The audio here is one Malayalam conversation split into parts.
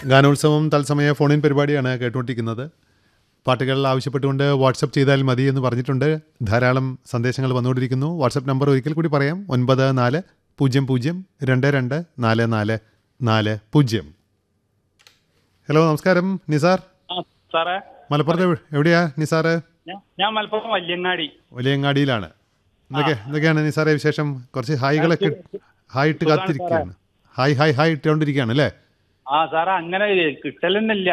ഗാനോത്സവം തത്സമയ ഫോണിൻ പരിപാടിയാണ് കേട്ടുകൊണ്ടിരിക്കുന്നത് പാട്ടുകൾ ആവശ്യപ്പെട്ടുകൊണ്ട് വാട്സപ്പ് ചെയ്താൽ മതി എന്ന് പറഞ്ഞിട്ടുണ്ട് ധാരാളം സന്ദേശങ്ങൾ വന്നുകൊണ്ടിരിക്കുന്നു വാട്സപ്പ് നമ്പർ ഒരിക്കൽ കൂടി പറയാം ഒൻപത് നാല് പൂജ്യം പൂജ്യം രണ്ട് രണ്ട് നാല് നാല് നാല് പൂജ്യം ഹലോ നമസ്കാരം നിസാർ ആ സാറേ മലപ്പുറത്ത് എവ്- എവിടെയാ നിസാർ ഞാൻ ഞാൻ മലപ്പുറം വല്യങ്ങാടി വലിയങ്ങാടിയിലാണ് എന്തൊക്കെ എന്തൊക്കെയാണ് നിസാറെ വിശേഷം കുറച്ച് ഹായികളൊക്കെ ഹായ് ഇട്ട് കാത്തിരിക്കുകയാണ് ഹായ് ഹായ് ഹായ് ഇട്ടുകൊണ്ടിരിക്കുകയാണ് അല്ലേ ആ സാറേ അങ്ങനെ കിട്ടലെന്നില്ല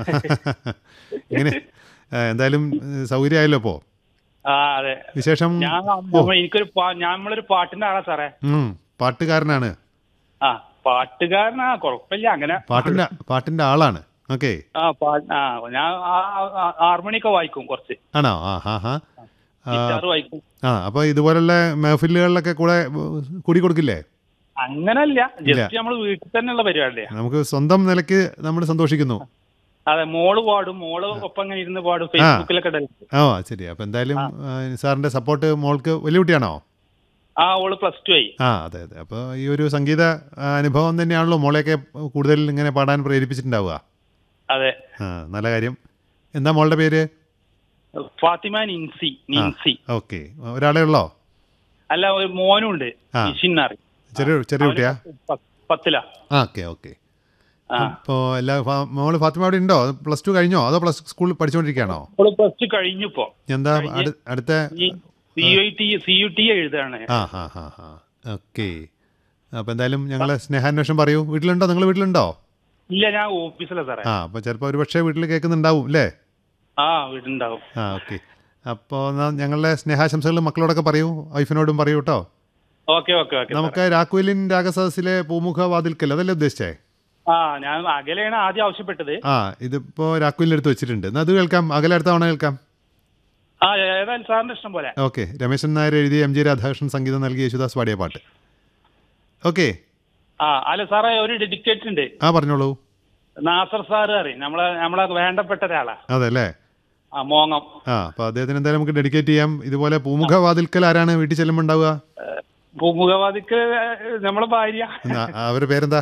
ഇങ്ങനെ ആ, എന്തായാലും സൗകര്യമായല്ലോ ഇപ്പോൾ ആ അതെ വിശേഷം ഞാൻ നമ്മ- എനിക്കൊരു പാ- നമ്മളൊരു പാട്ടിന്റെ ആളാ സാറേ ഉം, പാട്ടുകാരനാണ് ആ പാട്ടുകാരനാ കുഴപ്പമില്ല അങ്ങനെ പാട്ടിന്റെ പാട്ടിന്റെ ആളാണ് ഓക്കെ ആ പാ- ആ ഞാൻ ഹാർമോണിയൊക്കെ വായിക്കും കുറച്ച് ആണോ ആ ഹാ ഹാ ആ, ഗിറ്റാർ വായിക്കും ആ അപ്പോൾ ഇതുപോലുള്ള മെഹഫിലുകളിലൊക്കെ കൂടെ ഉം, കൂടി കൊടുക്കില്ലേ അങ്ങനല്ല ജസ്റ്റ് നമ്മൾ വീട്ടിൽ തന്നെയുള്ള പരിപാടിയാ നമുക്ക് സ്വന്തം നിലയ്ക്ക് നമ്മൾ സന്തോഷിക്കുന്നു അതെ മോള് പാടും മോള് ഒപ്പം അങ്ങനെ ഇരുന്ന് പാടും ഫേസ്ബുക്കിലൊക്കെ ഇടല് ആ ശരി അപ്പം എന്തായാലും ആ, സാറിന്റെ സപ്പോർട്ട് മോൾക്ക് വലിയ കുട്ടിയാണോ ആ ഓള് പ്ലസ് ടു ആയി ആ അതെ അതെ അപ്പോൾ ഈ ഒരു സംഗീത ആ, അനുഭവം തന്നെയാണല്ലോ മോളെയൊക്കെ കൂടുതൽ ഇങ്ങനെ പാടാൻ പ്രേരിപ്പിച്ചിട്ടുണ്ടാവുക അതെ ആ നല്ല കാര്യം എന്താ മോളുടെ പേര് ഫാത്തിമ നിൻസി നിൻസി ഓക്കെ ഒരാളെ ഉള്ളോ അല്ല ഒരു മോനും ഉണ്ട് ആ. ഇഷിന്നറി ചെറിയ ചെറിയ കുട്ടിയാ പത്തിലാ ആ ഓക്കെ ഓക്കെ ആ അപ്പോൾ എല്ലാ ഫാ- മോള് ഫാത്തിമ അവിടെ ഉണ്ടോ പ്ലസ് ടു കഴിഞ്ഞോ അതോ പ്ലസ് സ്കൂളിൽ പഠിച്ചുകൊണ്ടിരിക്കുകയാണോ അവള് പ്ലസ് ടു കഴിഞ്ഞു ഇപ്പോ എന്താ അടു- അടുത്ത C U T C U T എഴുതാണ് ആ ഹാ ഹാ ഹാ ഓക്കെ അപ്പോൾ എന്തായാലും ഞങ്ങളെ സ്നേഹാന്വേഷണം പറയൂ വീട്ടിലുണ്ടോ നിങ്ങൾ വീട്ടിലുണ്ടോ ഇല്ല ഞാൻ ഓഫീസിലാ സാറേ ആ അപ്പോൾ ചിലപ്പോൾ ഒരു പക്ഷേ വീട്ടിൽ കേൾക്കുന്നുണ്ടാവും അല്ലേ ആ വീടുണ്ടാവും ആ ഓക്കെ അപ്പോൾ എന്നാൽ ഞങ്ങളുടെ സ്നേഹാശംസകൾ മക്കളോടൊക്കെ പറയൂ വൈഫിനോടും പറയൂ കേട്ടോ ഓക്കെ ഓക്കെ ഓക്കെ നമുക്ക് രാഘുലിൻ രാഗസദസ്സിലെ പൂമുഖ വാതിൽക്കൽ അതല്ലേ ഉദ്ദേശിച്ചേ ആ ഞാൻ അകലെയാണ് ആദ്യം ആവശ്യപ്പെട്ടത് ആ ഇതിപ്പോൾ രാഘുലിൻ്റെ അടുത്ത് വെച്ചിട്ടുണ്ട് എന്നാൽ അത് കേൾക്കാം അകലെ അടുത്ത തവണ കേൾക്കാം ആ ഏതായാലും സാറിന്റെ ഇഷ്ടം പോലെ ഓക്കെ രമേശൻ നായർ എഴുതിയ എം ജി രാധാകൃഷ്ണൻ സംഗീതം നൽകിയ യേശുദാസ് പാടിയ പാട്ട് ഓക്കെ ആ അല്ല സാറേ ഒരു ഡെഡിക്കേറ്റ് ഉണ്ട് ആ പറഞ്ഞോളൂ നാസർ സാറ് അറിയും നമ്മളെ നമ്മളെ വേണ്ടപ്പെട്ട ഒരാളാ അതെ അല്ലേ ആ മോങ്ങം ആ അപ്പോൾ അദ്ദേഹത്തിന് എന്തായാലും നമുക്ക് ഡെഡിക്കേറ്റ് ചെയ്യാം ഇതുപോലെ പൂമുഖ വാതിൽക്കൽ ആരാണ് വീട്ടിൽ ചെല്ലുമ്പോൾ ഉണ്ടാവുക മുഖവാദിക്ക് നമ്മളെ ഭാര്യ എന്നാ, അവരുടെ പേരെന്താ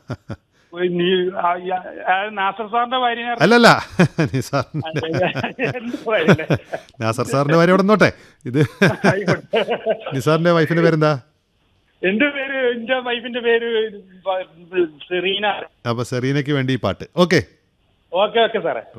നീ ആ, ആ, ആ, നാസർ സാറിന്റെ ഭാര്യ അല്ലല്ല നിസാറിൻ്റെ നാസർ സാറിൻ്റെ ഭാര്യ അവിടെ നോട്ടെ ഇത് നിസാറിൻ്റെ വൈഫിൻ്റെ പേരെന്താ എന്റെ പേര് എന്റെ വൈഫിന്റെ പേര് സെറീന അപ്പോൾ സെറീനയ്ക്ക് വേണ്ടി ഈ പാട്ട് ഓക്കെ ഓക്കെ ഓക്കെ സാറേ